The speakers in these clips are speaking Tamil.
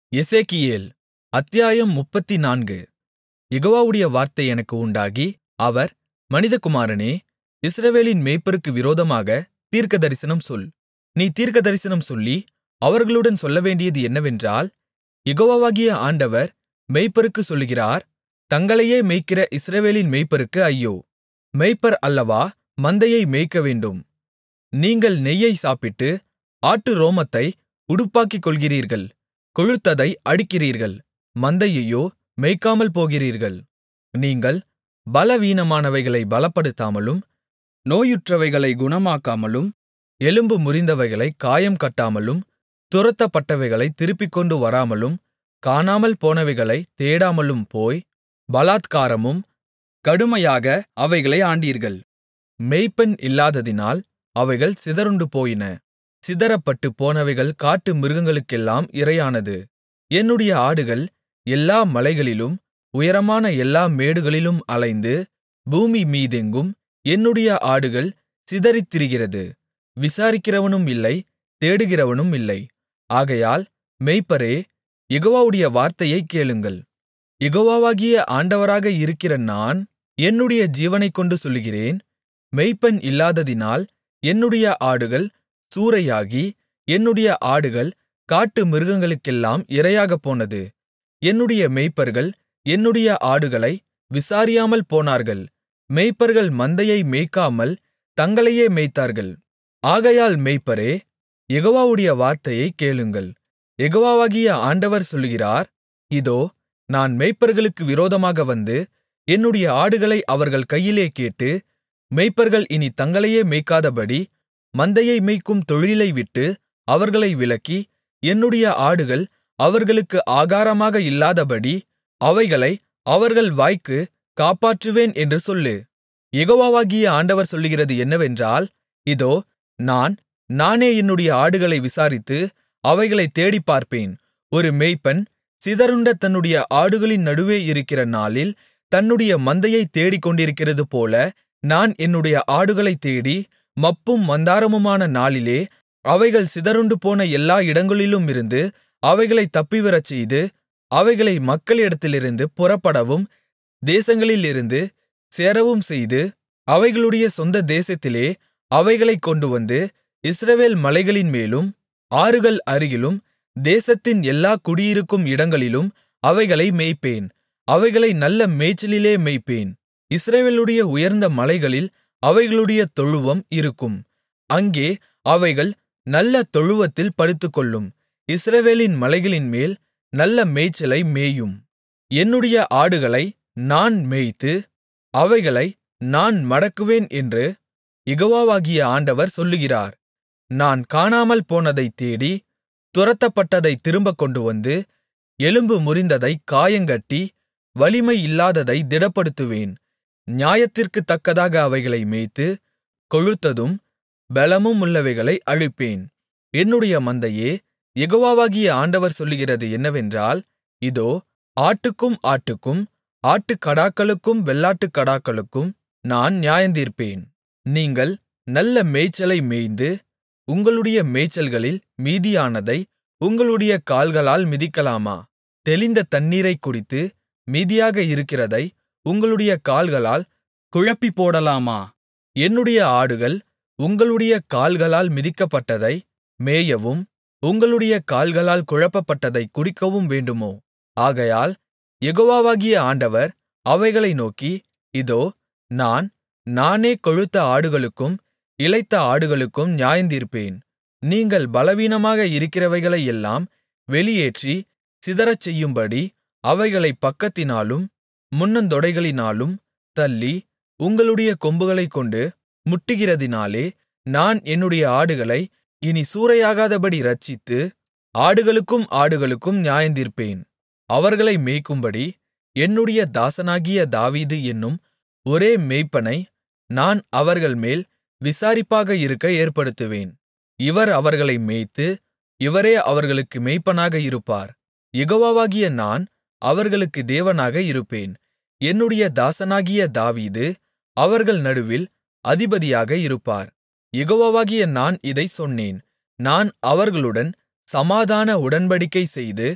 எசேக்கியேல் அத்தியாயம் முப்பத்துநான்கு யெகோவாவுடைய வார்த்தை எனக்கு உண்டாகி அவர் மனிதகுமாரனே இஸ்ரவேலின் மேய்ப்பருக்கு விரோதமாகத் தீர்க்கதரிசனம் சொல் நீ தீர்க்கதரிசனம் சொல்லி அவர்களுடன் சொல்லவேண்டியது என்னவென்றால் யெகோவாகிய ஆண்டவர் மேய்ப்பருக்குச் சொல்லுகிறார் தங்களையே மேய்க்கிற இஸ்ரவேலின் மேய்ப்பருக்கு ஐயோ மேய்ப்பர் அல்லவா மந்தையை மேய்க்கவேண்டும் நீங்கள் நெய்யைச் சாப்பிட்டு ஆட்டு ரோமத்தை உடுப்பாக்கிக்கொள்கிறீர்கள் கொழுத்ததை அடிக்கிறீர்கள் மந்தையையோ மேய்க்காமல் போகிறீர்கள் நீங்கள் பலவீனமானவைகளைப் பலப்படுத்தாமலும் நோயுற்றவைகளைக் குணமாக்காமலும் எலும்பு முறிந்தவைகளைக் காயம் கட்டாமலும் துரத்தப்பட்டவைகளைத் திருப்பிக்கொண்டு வராமலும் காணாமல் போனவைகளைத் தேடாமலும் போய் பலாத்காரமும் கடுமையாக அவைகளை ஆண்டீர்கள் மேய்ப்பன் இல்லாததினால் அவைகள் சிதறுண்டுபோயின சிதறப்பட்டுப் போனவைகள் காட்டு மிருகங்களுக்கெல்லாம் இரையானது என்னுடைய ஆடுகள் எல்லா மலைகளிலும் உயரமான எல்லா மேடுகளிலும் அலைந்து பூமி மீதெங்கும் என்னுடைய ஆடுகள் சிதறித் திரிகிறது விசாரிக்கிறவனும் இல்லை தேடுகிறவனும் இல்லை ஆகையால் மேய்ப்பரே யெகோவாவுடைய வார்த்தையைக் கேளுங்கள் யெகோவாகிய ஆண்டவராக இருக்கிற நான் என்னுடைய ஜீவனைக்கொண்டு சொல்லுகிறேன் மேய்ப்பன் இல்லாததினால் என்னுடைய ஆடுகள் சூறையாகி என்னுடைய ஆடுகள் காட்டு மிருகங்களுக்கெல்லாம் இரையாகப்போனது என்னுடைய மேய்ப்பர்கள் என்னுடைய ஆடுகளை விசாரியாமல் போனார்கள் மேய்ப்பர்கள் மந்தையை மேய்க்காமல் தங்களையே மேய்த்தார்கள் ஆகையால் மேய்ப்பரே யெகோவாவுடைய வார்த்தையைக் கேளுங்கள் யெகோவாகிய ஆண்டவர் சொல்லுகிறார் இதோ நான் மேய்ப்பர்களுக்கு விரோதமாக வந்து என்னுடைய ஆடுகளை அவர்கள் கையிலே கேட்டு மேய்ப்பர்கள் இனி தங்களையே மேய்க்காதபடி மந்தையை மேய்க்கும் தொழிலை விட்டு அவர்களை விலக்கி என்னுடைய ஆடுகள் அவர்களுக்கு ஆகாரமாக இல்லாதபடி அவைகளை அவர்கள் வாய்க்கு காப்பாற்றுவேன் என்று சொல்லு யெகோவாகிய ஆண்டவர் சொல்லுகிறது என்னவென்றால் இதோ நான் நானே என்னுடைய ஆடுகளை விசாரித்து அவைகளைத் தேடிப்பார்ப்பேன் ஒரு மேய்ப்பன் சிதறுண்ட தன்னுடைய ஆடுகளின் நடுவே இருக்கிற நாளில் தன்னுடைய மந்தையைத் தேடிக்கொண்டிருக்கிறதுபோல நான் என்னுடைய ஆடுகளைத் தேடி மப்பும் மந்தாரமுமான நாளிலே அவைகள் சிதறுண்டுபோன எல்லா இடங்களிலுமிருந்து அவைகளைத் தப்பிவரச்செய்து அவைகளை மக்களிடத்திலிருந்து புறப்படவும் தேசங்களிலிருந்து சேரவும் செய்து அவைகளுடைய சொந்த தேசத்திலே அவைகளைக் கொண்டுவந்து இஸ்ரவேல் மலைகளின்மேலும் ஆறுகள் அருகிலும் தேசத்தின் எல்லா குடியிருக்கும் இடங்களிலும் அவைகளை மேய்ப்பேன் அவைகளை நல்ல மேய்ச்சலிலே மேய்ப்பேன் இஸ்ரவேலுடைய உயர்ந்த மலைகளில் அவைகளுடைய தொழுவம் இருக்கும் அங்கே அவைகள் நல்ல தொழுவத்தில் படுத்துக்கொள்ளும் இஸ்ரவேலின் மலைகளின்மேல் நல்ல மேய்ச்சலை மேயும் என்னுடைய ஆடுகளை நான் மேய்த்து அவைகளை நான் மடக்குவேன் என்று யெகோவாகிய ஆண்டவர் சொல்லுகிறார் நான் காணாமல் போனதைத் தேடி துரத்தப்பட்டதைத் திரும்பக் கொண்டுவந்து எலும்பு முறிந்ததைக் காயங்கட்டி வலிமை இல்லாததை திடப்படுத்துவேன் நியாயத்திற்குத் தக்கதாக அவைகளை மேய்த்து கொழுத்ததும் பெலமும் உள்ளவைகளை அழிப்பேன் என்னுடைய மந்தையே யெகோவாகிய ஆண்டவர் சொல்லுகிறது என்னவென்றால் இதோ ஆட்டுக்கும் ஆட்டுக்கும் ஆட்டுக்கடாக்களுக்கும் வெள்ளாட்டுக்கடாக்களுக்கும் நான் நியாயந்தீர்ப்பேன் நீங்கள் நல்ல மேய்ச்சலை மேய்ந்து உங்களுடைய மேய்ச்சல்களில் மீதியானதை உங்களுடைய கால்களால் மிதிக்கலாமா தெளிந்த தண்ணீரைக் குடித்து மீதியாக இருக்கிறதை உங்களுடைய கால்களால் குழப்பிப்போடலாமா என்னுடைய ஆடுகள் உங்களுடைய கால்களால் மிதிக்கப்பட்டதை மேயவும் உங்களுடைய கால்களால் குழப்பப்பட்டதைக் குடிக்கவும் வேண்டுமோ ஆகையால் யெகோவாகிய ஆண்டவர் அவைகளை நோக்கி இதோ நான் நானே கொழுத்த ஆடுகளுக்கும் இளைத்த ஆடுகளுக்கும் நியாயந்தீர்ப்பேன் நீங்கள் பலவீனமாக இருக்கிறவைகளையெல்லாம் வெளியேற்றி சிதறச்செய்யும்படி அவைகளைப் பக்கத்தினாலும் முன்னந்தொடைகளினாலும் தள்ளி உங்களுடைய கொம்புகளைக்கொண்டு முட்டுகிறதினாலே நான் என்னுடைய ஆடுகளை இனி சூறையாகாதபடி இரட்சித்து ஆடுகளுக்கும் ஆடுகளுக்கும் நியாயந்தீர்ப்பேன் அவர்களை மேய்க்கும்படி என்னுடைய தாசனாகிய தாவீது என்னும் ஒரே மேய்ப்பனை நான் அவர்கள்மேல் விசாரிப்பாக இருக்க ஏற்படுத்துவேன் இவர் அவர்களை மேய்த்து இவரே அவர்களுக்கு மேய்ப்பனாக இருப்பார் யெகோவாகிய நான் அவர்களுக்கு தேவனாக இருப்பேன் என்னுடைய தாசனாகிய தாவீது அவர்கள் நடுவில் அதிபதியாக இருப்பார் யெகோவாகிய நான் இதைச் சொன்னேன் நான் அவர்களுடன் சமாதான உடன்படிக்கை செய்து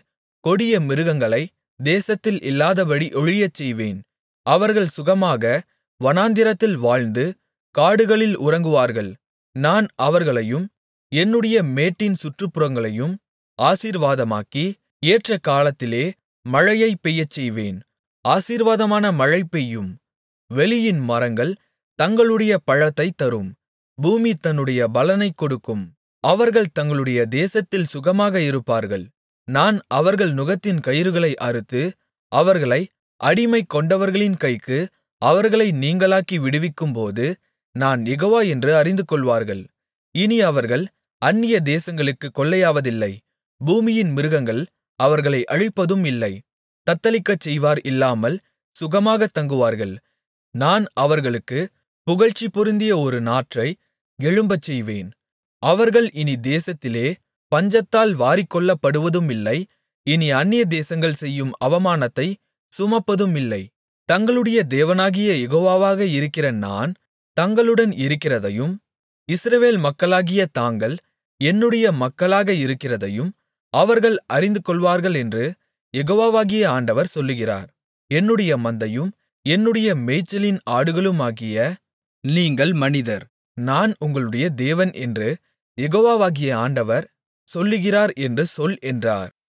கொடிய மிருகங்களை தேசத்தில் இல்லாதபடி ஒழியச்செய்வேன் அவர்கள் சுகமாக வனாந்திரத்தில் வாழ்ந்து காடுகளில் உறங்குவார்கள் நான் அவர்களையும் என்னுடைய மேட்டின் சுற்றுப்புறங்களையும் ஆசீர்வாதமாக்கி ஏற்ற காலத்திலே மழையைப் பெய்யச்செய்வேன் ஆசீர்வாதமான மழை பெய்யும் வெளியின் மரங்கள் தங்களுடைய பழத்தைத் தரும் பூமி தன்னுடைய பலனைக் கொடுக்கும் அவர்கள் தங்களுடைய தேசத்தில் சுகமாக இருப்பார்கள் நான் அவர்கள் நுகத்தின் கயிறுகளை அறுத்து அவர்களை அடிமை கொண்டவர்களின் கைக்கு அவர்களை நீங்கலாக்கி விடுவிக்கும்போது நான் யெகோவா என்று அறிந்துகொள்வார்கள் இனி அவர்கள் அந்நிய தேசங்களுக்குக் கொள்ளையாவதில்லை பூமியின் மிருகங்கள் அவர்களை அழிப்பதும் இல்லை தத்தளிக்கச் செய்வார் இல்லாமல் சுகமாகத் தங்குவார்கள் நான் அவர்களுக்கு புகழ்ச்சி பொருந்திய ஒரு நாற்றை எழும்பச்செய்வேன் அவர்கள் இனி தேசத்திலே பஞ்சத்தால் வாரிக்கொள்ளப்படுவதுமில்லை இனி அந்நிய தேசங்கள் செய்யும் அவமானத்தைச் சுமப்பதுமில்லை தங்களுடைய தேவனாகிய யெகோவாவாக இருக்கிற நான் தங்களுடன் இருக்கிறதையும் இஸ்ரவேல் மக்களாகிய தாங்கள் என்னுடைய மக்களாக இருக்கிறதையும் அவர்கள் அறிந்துகொள்வார்களென்று யெகோவாகிய ஆண்டவர் சொல்லுகிறார் என்னுடைய மந்தையும் என்னுடைய மேய்ச்சலின் ஆடுகளுமாகிய நீங்கள் மனிதர் நான் உங்களுடைய தேவன் என்று யெகோவாகிய ஆண்டவர் சொல்லுகிறார் என்று சொல் என்றார்